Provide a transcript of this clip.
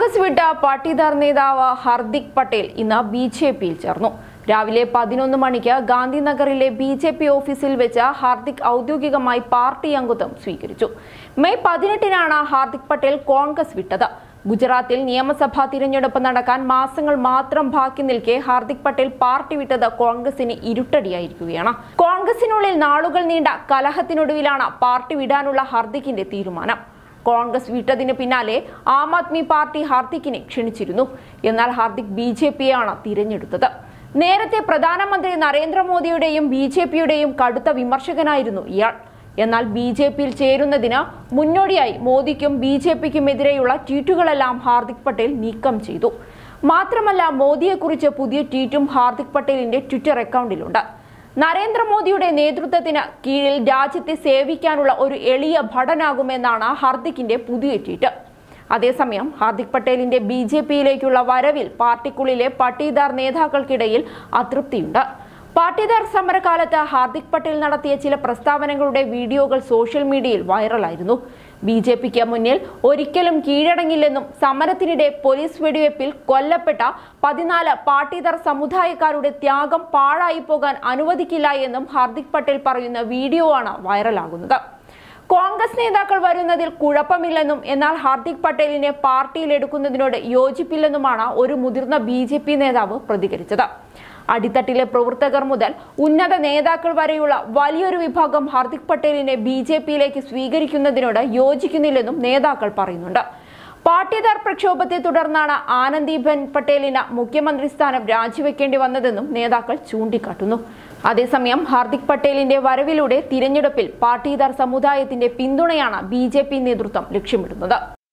കോൺഗ്രസ് വിട്ട പാട്ടീദാർ നേതാവ് ഹർദിക് പട്ടേൽ ഇന്ന് ബി ജെ പിയിൽ ചേർന്നു രാവിലെ പതിനൊന്ന് മണിക്ക് ഗാന്ധിനഗറിലെ ബി ജെ പി ഓഫീസിൽ വെച്ച് ഹാർദിക് ഔദ്യോഗികമായി പാർട്ടി അംഗത്വം സ്വീകരിച്ചു മെയ് പതിനെട്ടിനാണ് ഹാർദിക് പട്ടേൽ കോൺഗ്രസ് വിട്ടത് ഗുജറാത്തിൽ നിയമസഭാ തിരഞ്ഞെടുപ്പ് നടക്കാൻ മാസങ്ങൾ മാത്രം ബാക്കി നിൽക്കെ ഹാർദിക് പട്ടേൽ പാർട്ടി വിട്ടത് കോൺഗ്രസിന് ഇരുട്ടടിയായിരിക്കുകയാണ് കോൺഗ്രസിനുള്ളിൽ നാളുകൾ നീണ്ട കലഹത്തിനൊടുവിലാണ് പാർട്ടി വിടാനുള്ള ഹാർദിക്കിന്റെ തീരുമാനം കോൺഗ്രസ് വിട്ടതിന് പിന്നാലെ ആം ആദ്മി പാർട്ടി ഹാർദിക്കിനെ ക്ഷണിച്ചിരുന്നു എന്നാൽ ഹാർദിക് ബി ജെ പിയാണ് തിരഞ്ഞെടുത്തത് നേരത്തെ പ്രധാനമന്ത്രി നരേന്ദ്രമോദിയുടെയും ബി ജെ പിയുടെയും കടുത്ത വിമർശകനായിരുന്നു ഇയാൾ എന്നാൽ ബി ജെ പിയിൽ ചേരുന്നതിന് മുന്നോടിയായി മോദിക്കും ബി ജെ പിക്കുമെതിരെയുള്ള ട്വീറ്റുകളെല്ലാം ഹാർദിക് പട്ടേൽ നീക്കം ചെയ്തു മാത്രമല്ല മോദിയെക്കുറിച്ച് പുതിയ ട്വീറ്റും ഹാർദിക് പട്ടേലിന്റെ ട്വിറ്റർ അക്കൗണ്ടിലുണ്ട് നരേന്ദ്രമോദിയുടെ നേതൃത്വത്തിന് കീഴിൽ രാജ്യത്തെ സേവിക്കാനുള്ള ഒരു എളിയ ഭടനാകുമെന്നാണ് ഹാർദിക്കിന്റെ പുതിയ ട്വീറ്റ് അതേസമയം ഹാർദിക് പട്ടേലിന്റെ ബി ജെ പിയിലേക്കുള്ള വരവിൽ പാർട്ടിക്കുള്ളിലെ പട്ടീദാർ നേതാക്കൾക്കിടയിൽ അതൃപ്തിയുണ്ട് പാട്ടീദാർ സമരകാലത്ത് ഹാർദിക് പട്ടേൽ നടത്തിയ ചില പ്രസ്താവനകളുടെ വീഡിയോകൾ സോഷ്യൽ മീഡിയയിൽ വൈറലായിരുന്നു ബി ജെ പിക്ക് മുന്നിൽ ഒരിക്കലും കീഴടങ്ങില്ലെന്നും സമരത്തിനിടെ പോലീസ് വെടിവെപ്പിൽ കൊല്ലപ്പെട്ട പതിനാല് പാട്ടീദാർ സമുദായക്കാരുടെ ത്യാഗം പാഴായി പോകാൻ അനുവദിക്കില്ല എന്നും ഹാർദിക് പട്ടേൽ പറയുന്ന വീഡിയോ ആണ് വൈറലാകുന്നത് കോൺഗ്രസ് നേതാക്കൾ വരുന്നതിൽ കുഴപ്പമില്ലെന്നും എന്നാൽ ഹാർദിക് പട്ടേലിനെ പാർട്ടിയിൽ എടുക്കുന്നതിനോട് യോജിപ്പില്ലെന്നുമാണ് ഒരു മുതിർന്ന ബി നേതാവ് പ്രതികരിച്ചത് അടിത്തട്ടിലെ പ്രവർത്തകർ മുതൽ ഉന്നത നേതാക്കൾ വരെയുള്ള വലിയൊരു വിഭാഗം ഹാർദിക് പട്ടേലിനെ ബി ജെ പിയിലേക്ക് സ്വീകരിക്കുന്നതിനോട് യോജിക്കുന്നില്ലെന്നും നേതാക്കൾ പറയുന്നുണ്ട് പാട്ടീദാർ പ്രക്ഷോഭത്തെ തുടർന്നാണ് ആനന്ദിബെൻ പട്ടേലിന് മുഖ്യമന്ത്രി സ്ഥാനം രാജിവെക്കേണ്ടി വന്നതെന്നും നേതാക്കൾ ചൂണ്ടിക്കാട്ടുന്നു അതേസമയം ഹാർദിക് പട്ടേലിന്റെ വരവിലൂടെ തിരഞ്ഞെടുപ്പിൽ പാട്ടീദാർ സമുദായത്തിന്റെ പിന്തുണയാണ് ബി നേതൃത്വം ലക്ഷ്യമിടുന്നത്